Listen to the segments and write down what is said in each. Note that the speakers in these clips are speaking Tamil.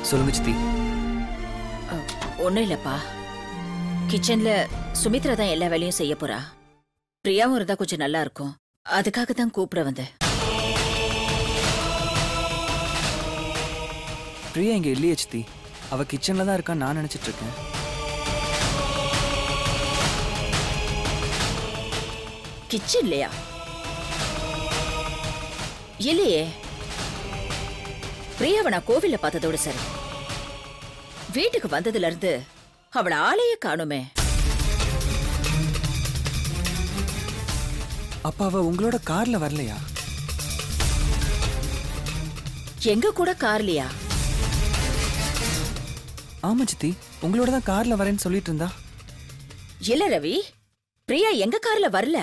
சொல்லுங்க சித்தி ஒன்றும் இல்லைப்பா கிச்சன்ல சுமித்ரா தான் எல்லா வேலையும் செய்ய போறா பிரியாவும் இருந்தா கொஞ்சம் நல்லா இருக்கும் அதுக்காக தான் கூப்பிட வந்தேன் பிரியா இங்க இல்லையே சித்தி அவ கிச்சன்ல தான் இருக்கான்னு நான் நினைச்சிட்டு இருக்கேன் கிச்சன்லையா இல்லையே பிரியாவை நான் கோவில்ல பார்த்ததோட சரி வீட்டுக்கு வந்ததுல இருந்து அவள ஆளையே காணுமே அப்ப அவ உங்களோட கார்ல வரலையா எங்க கூட கார்லையா ஆமா சித்தி உங்களோட தான் கார்ல வரேன்னு சொல்லிட்டு இருந்தா இல்ல ரவி பிரியா எங்க கார்ல வரல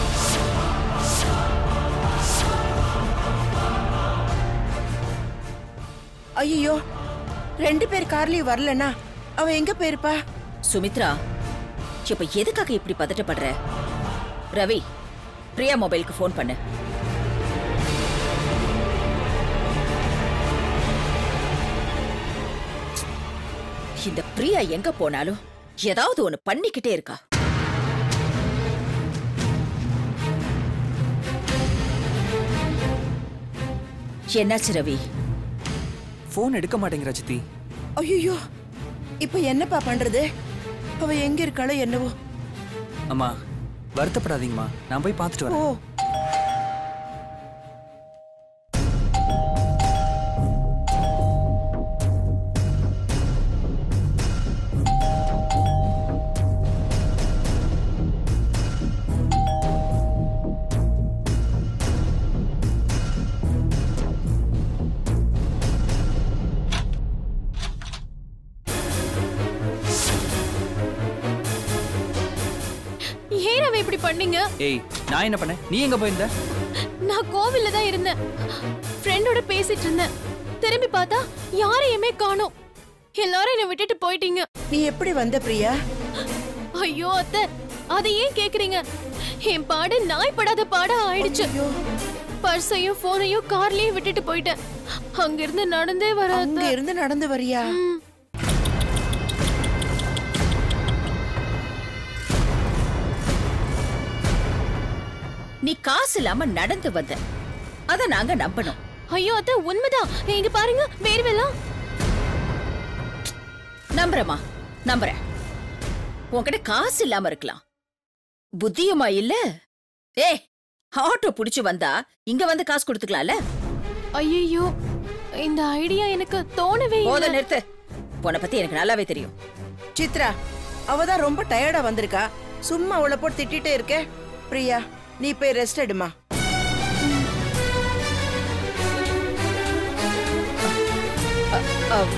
ஐயோ ரெண்டு பேர் கார்லயும் வரலனா அவ எங்க போயிருப்பா சுமித்ரா இப்ப எதுக்காக இப்படி பதட்டப்படுற ரவி பிரியா மொபைலுக்கு ஃபோன் பண்ணு இந்த பிரியா எங்க போனாலும் ஏதாவது ஒண்ணு பண்ணிக்கிட்டே இருக்கா என்னாச்சு ரவி ஃபோன் எடுக்க மாட்டேங்கிறா சித்தி ஐயோ இப்ப என்னப்பா பண்றது அவ எங்க இருக்காளோ என்னவோ அம்மா வருத்தப்படாதீங்கம்மா நான் போய் பார்த்துட்டு ஓ வரேன் ஏன் அவ இப்படி பண்ணீங்க ஏய் நான் என்ன பண்ணேன் நீ எங்க போயிருந்த நான் கோவில்ல தான் இருந்தேன் ஃப்ரெண்டோட பேசிட்டு இருந்தேன் திரும்பி பார்த்தா யாரையுமே காணோம் எல்லாரும் என்னை விட்டுட்டு போயிட்டீங்க நீ எப்படி வந்த பிரியா ஐயோ அத்தை அதை ஏன் கேக்குறீங்க என் பாடு நாய் படாத பாட ஆயிடுச்சு ஐயோ பர்ஸையும் போனையும் கார்லயும் விட்டுட்டு போயிட்டேன் அங்கிருந்து நடந்தே வர அங்க அத்தை. இருந்து நடந்து வரியா ம். நீ காசு இல்லாம நடந்து வந்த அத நாங்க நம்பணும் ஐயோ அத்தை உண்மைதான் இங்க பாருங்க வேர்வெல்லாம் நம்புறேம்மா நம்புறேன் உன்கிட்ட காசு இல்லாம இருக்கலாம் புத்தியுமா இல்ல ஏ ஆட்டோ புடிச்சு வந்தா இங்க வந்து காசு கொடுத்துக்கலாம்ல ஐயோ இந்த ஐடியா எனக்கு தோணவே போத இல்லை நிறுத்து உன்னை பத்தி எனக்கு நல்லாவே தெரியும் சித்ரா அவ தான் ரொம்ப டயர்டா வந்திருக்கா சும்மா அவளை போட்டு திட்டிட்டே இருக்க பிரியா நீ போய் ரெஸ்ட் எடுமா அ,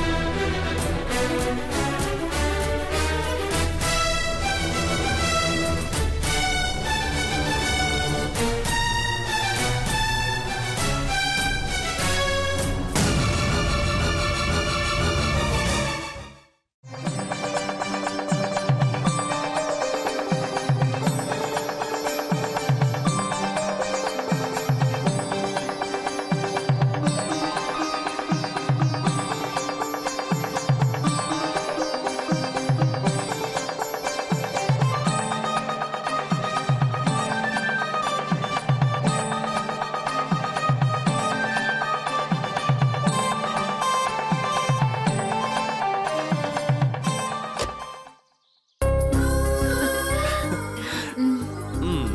ம்.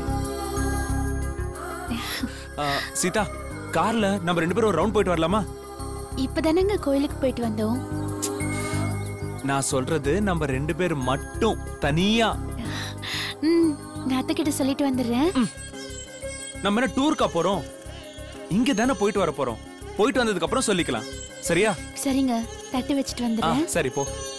ஆ, சீதா கார்ல நம்ம ரெண்டு பேரும் ஒரு ரவுண்ட் போயிட்டு வரலாமா இப்பதானங்க கோயிலுக்கு போயிட்டு வந்தோம் நான் சொல்றது நம்ம ரெண்டு பேர் மட்டும் தனியா ம் நான் அத்தை கிட்ட சொல்லிட்டு வந்துடுறேன் நம்ம என்ன டூருக்கா போறோம் இங்க தானே போயிட்டு வர போறோம் போயிட்டு வந்ததுக்கு அப்புறம் சொல்லிக்கலாம் சரியா சரிங்க தட்டு வச்சுட்டு ஆ வந்துடுறேன் சரி போ